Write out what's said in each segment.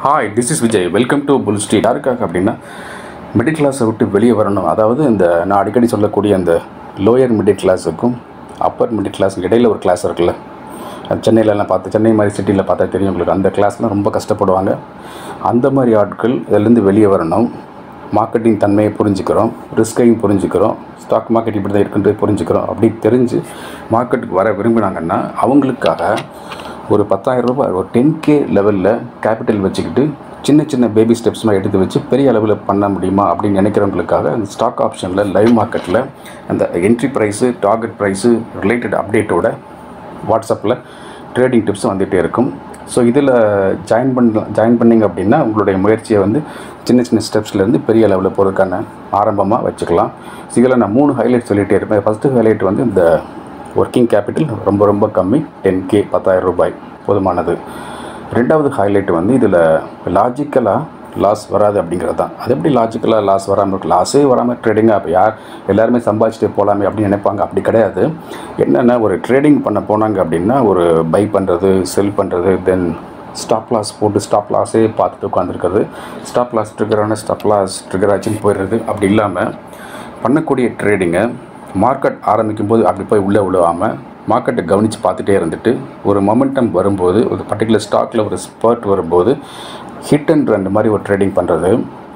hi this is Vijay welcome to Bull Street யாருக்காக அப்படின்னா middle கிளாஸை விட்டு வெளியே வரணும் அதாவது இந்த நான் அடிக்கடி சொல்லக்கூடிய அந்த லோயர் மிடில் கிளாஸுக்கும் அப்பர் மிடில் கிளாஸ் இடையில ஒரு கிளாஸ் இருக்குல்ல அது சென்னையிலலாம் பார்த்து சென்னை மாதிரி சிட்டியில் பார்த்தா தெரியும் உங்களுக்கு அந்த கிளாஸ்லாம் ரொம்ப கஷ்டப்படுவாங்க அந்த மாதிரி ஆட்கள் இதிலேருந்து வெளியே வரணும் மார்க்கெட்டிங் தன்மையை புரிஞ்சுக்கிறோம் ரிஸ்கையும் புரிஞ்சுக்கிறோம் ஸ்டாக் மார்க்கெட் இப்படி தான் இருக்குன்றது புரிஞ்சுக்கிறோம் அப்படி தெரிஞ்சு மார்க்கெட்டுக்கு வர விரும்பினாங்கன்னா அவங்களுக்காக ஒரு பத்தாயிரம் ரூபாய் ஒரு டென் கே லெவலில் கேபிட்டல் வச்சுக்கிட்டு சின்ன சின்ன பேபி ஸ்டெப்ஸ்லாம் எடுத்து வச்சு பெரிய அளவில் பண்ண முடியுமா அப்படின்னு நினைக்கிறவங்களுக்காக அந்த ஸ்டாக் ஆப்ஷனில் லைவ் மார்க்கெட்டில் அந்த entry price target price related அப்டேட்டோட வாட்ஸ்அப்பில் ட்ரேடிங் டிப்ஸ் வந்துகிட்டே இருக்கும் ஸோ இதில் ஜாயின் பண்ண ஜாயின் பண்ணிங்க அப்படின்னா உங்களுடைய முயற்சியை வந்து சின்ன சின்ன ஸ்டெப்ஸ்லேருந்து பெரிய லெவலில் போகிறதுக்கான ஆரம்பமாக வச்சுக்கலாம் ஸோ இதில் நான் மூணு ஹைலைட் சொல்லிகிட்டே இருப்பேன் ஃபஸ்ட்டு ஹைலைட் வந்து இந்த ஒர்க்கிங் கேபிட்டல் ரொம்ப ரொம்ப கம்மி டென் கே பத்தாயிரம் ரூபாய் போதுமானது ரெண்டாவது ஹைலைட் வந்து இதில் லாஜிக்கலாக லாஸ் வராது அப்படிங்கிறது தான் அது எப்படி லாஜிக்கலாக லாஸ் வராமல் இருக்கு லாஸே வராமல் ட்ரேடிங்காக அப்போ யார் எல்லாருமே சம்பாதிச்சுட்டு போகலாமே அப்படின்னு நினைப்பாங்க அப்படி கிடையாது என்னென்னா ஒரு ட்ரேடிங் பண்ண போனாங்க அப்படின்னா ஒரு பை பண்ணுறது செல் பண்ணுறது தென் ஸ்டாப் லாஸ் போட்டு ஸ்டாப் லாஸே பார்த்துட்டு உட்காந்துருக்கிறது ஸ்டாப் லாஸ் ட்ரிகரான ஸ்டாப் லாஸ் ட்ரிகர் ஆச்சுன்னு போயிடுறது அப்படி இல்லாமல் பண்ணக்கூடிய ட்ரேடிங்கை மார்க்கெட் ஆரம்பிக்கும் போது அப்படி போய் உள்ளே விழுவாமல் மார்க்கெட்டை கவனித்து பார்த்துட்டே இருந்துட்டு ஒரு மொமெண்டம் வரும்போது ஒரு பர்டிகுலர் ஸ்டாக்கில் ஒரு ஸ்பர்ட் வரும்போது ஹிட் அண்ட் ரன் மாதிரி ஒரு ட்ரேடிங் பண்ணுறது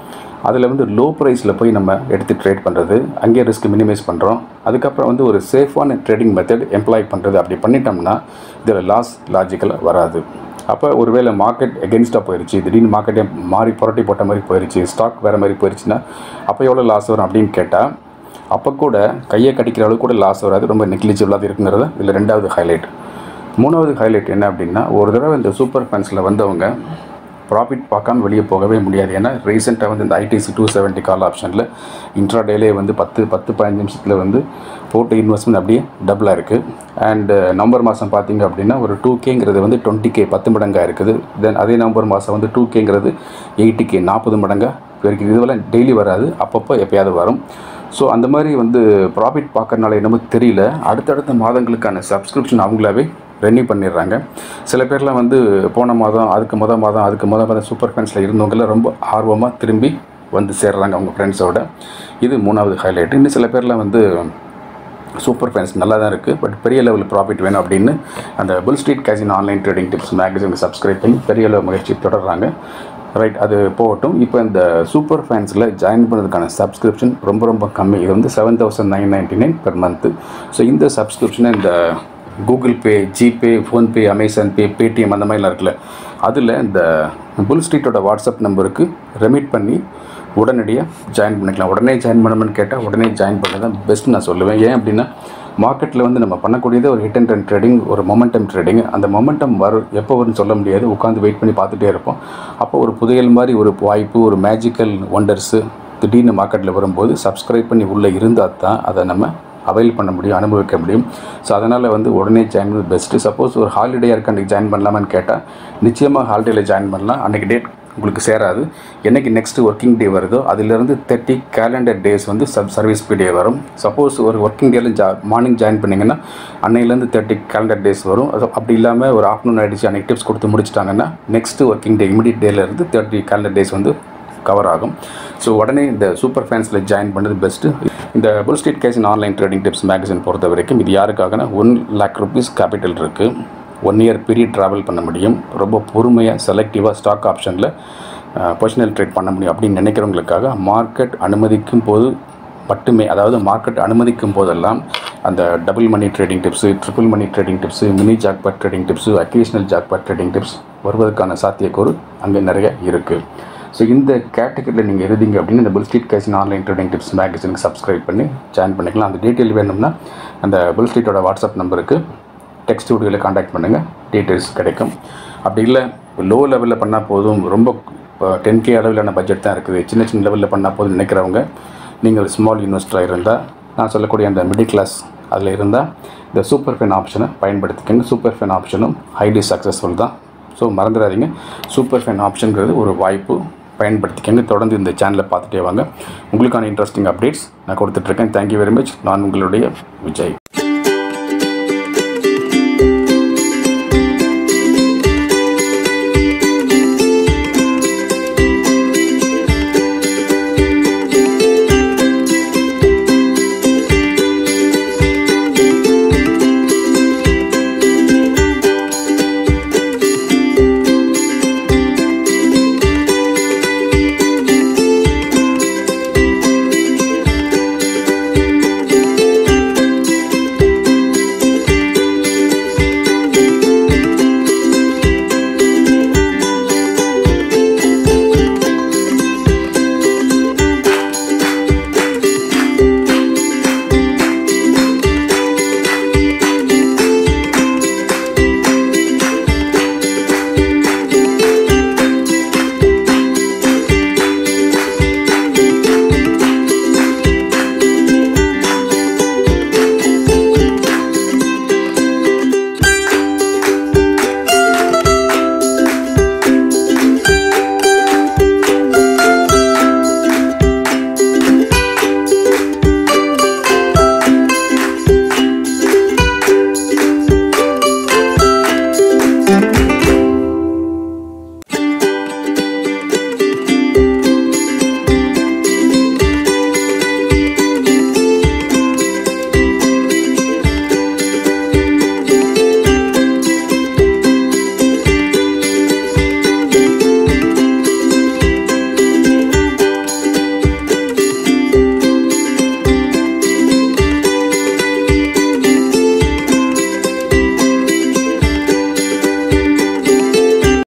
அதில் வந்து லோ ப்ரைஸில் போய் நம்ம எடுத்து ட்ரேட் பண்ணுறது அங்கேயே ரிஸ்க் மினிமைஸ் பண்ணுறோம் அதுக்கப்புறம் வந்து ஒரு சேஃபான ட்ரேடிங் மெத்தட் எம்ப்ளாய் பண்ணுறது அப்படி பண்ணிட்டோம்னா இதில் லாஸ் லாஜிக்கலாக வராது அப்போ ஒருவேளை மார்க்கெட் எகென்ஸ்டாக போயிடுச்சு திடீர்னு மார்க்கெட்டே மாறி புரட்டி போட்ட மாதிரி போயிடுச்சு ஸ்டாக் வேறு மாதிரி போயிடுச்சுன்னா அப்போ எவ்வளோ லாஸ் வரும் அப்படின்னு கேட்டால் அப்போ கூட கையை கடிக்கிற அளவுக்கு கூட லாஸ் வராது ரொம்ப நெக்லிஜிபிளாக இருக்குங்கிறது இதில் ரெண்டாவது ஹைலைட் மூணாவது ஹைலைட் என்ன அப்படின்னா ஒரு தடவை இந்த சூப்பர் ஃபேன்ஸில் வந்தவங்க ப்ராஃபிட் பார்க்காம வெளியே போகவே முடியாது ஏன்னா ரீசெண்டாக வந்து இந்த ஐடிசி டூ செவன்ட்டி கால் ஆப்ஷனில் இன்ட்ரா டேலே வந்து பத்து பத்து பதினஞ்சு நிமிஷத்தில் வந்து போட்டு இன்வெஸ்ட்மெண்ட் அப்படியே டபுளாக இருக்குது அண்டு நவம்பர் மாதம் பார்த்தீங்க அப்படின்னா ஒரு டூ கேங்கிறது வந்து டுவெண்ட்டி கே பத்து மடங்காக இருக்குது தென் அதே நவம்பர் மாதம் வந்து டூ கேங்கிறது எயிட்டி கே நாற்பது மடங்காக இருக்குது இதுவெல்லாம் டெய்லி வராது அப்பப்போ எப்பயாவது வரும் ஸோ அந்த மாதிரி வந்து ப்ராஃபிட் பார்க்கறனால என்னமோ தெரியல அடுத்தடுத்த மாதங்களுக்கான சப்ஸ்கிரிப்ஷன் அவங்களாவே ரெனியூ பண்ணிடுறாங்க சில பேர்லாம் வந்து போன மாதம் அதுக்கு மொதல் மாதம் அதுக்கு மொதல் மாதம் சூப்பர் ஃபேன்ஸில் இருந்தவங்களாம் ரொம்ப ஆர்வமாக திரும்பி வந்து சேர்றாங்க அவங்க ஃப்ரெண்ட்ஸோட இது மூணாவது ஹைலைட் இன்னும் சில பேர்லாம் வந்து சூப்பர் ஃபேன்ஸ் நல்லா தான் இருக்குது பட் பெரிய லெவல் ப்ராஃபிட் வேணும் அப்படின்னு அந்த புல் ஸ்ட்ரீட் கேசின் ஆன்லைன் ட்ரேடிங் டிப்ஸ் மேகசினுக்கு சப்ஸ்கிரைப் பண்ணி பெரிய அளவு முயற்சி தொடர்றாங்க ரைட் அது போகட்டும் இப்போ இந்த சூப்பர் ஃபேன்ஸில் ஜாயின் பண்ணதுக்கான சப்ஸ்கிரிப்ஷன் ரொம்ப ரொம்ப கம்மி இது வந்து seven thousand nine ninety nine per month so இந்த சப்ஸ்கிரிப்ஷனை இந்த Google Pay GPay PhonePe Amazon Pay Paytm அந்த மாதிரிலாம் இருக்குல்ல அதில் இந்த புல் ஸ்ட்ரீட்டோட வாட்ஸ்அப் நம்பருக்கு ரெமிட் பண்ணி உடனடியாக ஜாயின் பண்ணிக்கலாம் உடனே ஜாயின் பண்ணணும்னு கேட்டால் உடனே ஜாயின் பண்ண தான் பெஸ்ட் நான் சொல்லுவேன் ஏன் அப்படின்னா மார்க்கெட்டில் வந்து நம்ம பண்ணக்கூடியது ஒரு ஹிட் அண்ட் ரன் ட்ரேடிங் ஒரு மொமெண்டம் ட்ரேடிங் அந்த மொமெண்டம் வரும் எப்போ வரும்னு சொல்ல முடியாது உட்காந்து வெயிட் பண்ணி பார்த்துட்டே இருப்போம் அப்போ ஒரு புதையல் மாதிரி ஒரு வாய்ப்பு ஒரு மேஜிக்கல் ஒண்டர்ஸு திடீர்னு மார்க்கெட்டில் வரும்போது சப்ஸ்கிரைப் பண்ணி உள்ளே இருந்தால் தான் அதை நம்ம அவைல் பண்ண முடியும் அனுபவிக்க முடியும் ஸோ அதனால் வந்து உடனே ஜாயின் பண்ணது பெஸ்ட்டு சப்போஸ் ஒரு ஹாலிடே இருக்கு அன்றைக்கி ஜாயின் பண்ணலாமான்னு கேட்டால் நிச்சயமாக ஹாலிடேயில் ஜாயின் பண்ணலாம் அன்றைக்கி டேட் உங்களுக்கு சேராது என்னைக்கு நெக்ஸ்ட் ஒர்க்கிங் டே வருதோ அதிலிருந்து தேர்ட்டி கேலண்டர் டேஸ் வந்து சப் சர்வீஸ் பீடியே வரும் சப்போஸ் ஒரு ஒர்க்கிங் டேல ஜா மார்னிங் ஜாயின் பண்ணிங்கன்னா அன்னையிலேருந்து தேர்ட்டி கேலண்டர் டேஸ் வரும் அது அப்படி இல்லாமல் ஒரு ஆஃப்டர்நூன் ஆகிடுச்சு அன்றைக்கி டிப்ஸ் கொடுத்து முடிச்சிட்டாங்கன்னா நெக்ஸ்ட் ஒர்க்கிங் டே இமீடியட் டேலேருந்து தேர்ட்டி கேலண்டர் டேஸ் வந்து கவர் ஆகும் ஸோ உடனே இந்த சூப்பர் ஃபேன்ஸில் ஜாயின் பண்ணது பெஸ்ட்டு இந்த புல் ஸ்ட்ரீட் கேஸின் ஆன்லைன் ட்ரேடிங் டிப்ஸ் மேகசின் பொறுத்த வரைக்கும் இது யாருக்காகனா ஒன் லேக் ருபீஸ் கேபிட்டல் இருக்குது ஒன் இயர் பீரியட் ட்ராவல் பண்ண முடியும் ரொம்ப பொறுமையாக செலக்டிவாக ஸ்டாக் ஆப்ஷனில் பர்சனல் ட்ரேட் பண்ண முடியும் அப்படின்னு நினைக்கிறவங்களுக்காக மார்க்கெட் அனுமதிக்கும் போது மட்டுமே அதாவது மார்க்கெட் அனுமதிக்கும் போதெல்லாம் அந்த double money trading tips triple money trading tips mini jackpot trading tips occasional jackpot trading tips வருவதற்கான சாத்தியக்கூறு அங்கே நிறைய இருக்குது ஸோ இந்த கேட்டகரியில் நீங்கள் இருந்தீங்க அப்படின்னு இந்த புல் ஸ்ட்ரீட் கேசின் ஆன்லைன் ட்ரேடிங் டிப்ஸ் மேகசினுக்கு சப்ஸ்கிரைப் பண்ணி ஜாயின் பண்ணிக்கலாம் அந்த டீட்டெயில் வேணும்னா அந்த புல் ஸ்ட்ரீட்டோட வாட்ஸ்அப் நம்பருக்கு டெக்ஸ்ட் ஸ்டூடியோவில் காண்டாக்ட் பண்ணுங்கள் டீட்டெயில்ஸ் கிடைக்கும் அப்படி இல்லை லோ லெவலில் பண்ணால் போதும் ரொம்ப டென் கே அளவிலான பட்ஜெட் தான் இருக்குது சின்ன சின்ன லெவலில் பண்ணால் போதும் நினைக்கிறவங்க நீங்கள் ஸ்மால் இன்வெஸ்டராக இருந்தால் நான் சொல்லக்கூடிய அந்த மிடில் கிளாஸ் அதில் இருந்தால் இந்த சூப்பர் ஃபேன் ஆப்ஷனை பயன்படுத்திக்கோங்க சூப்பர் ஃபேன் ஆப்ஷனும் ஹைலி சக்ஸஸ்ஃபுல் தான் ஸோ மறந்துடாதீங்க சூப்பர் ஃபேன் ஆப்ஷனுங்கிறது ஒரு வாய்ப்பு பயன்படுத்திக்கங்க தொடர்ந்து இந்த சேனலை பார்த்துட்டே வாங்க உங்களுக்கான இன்ட்ரெஸ்டிங் அப்டேட்ஸ் நான் கொடுத்துட்ருக்கேன் தேங்க்யூ வெரி மச் நான் உங்களுடைய விஜய்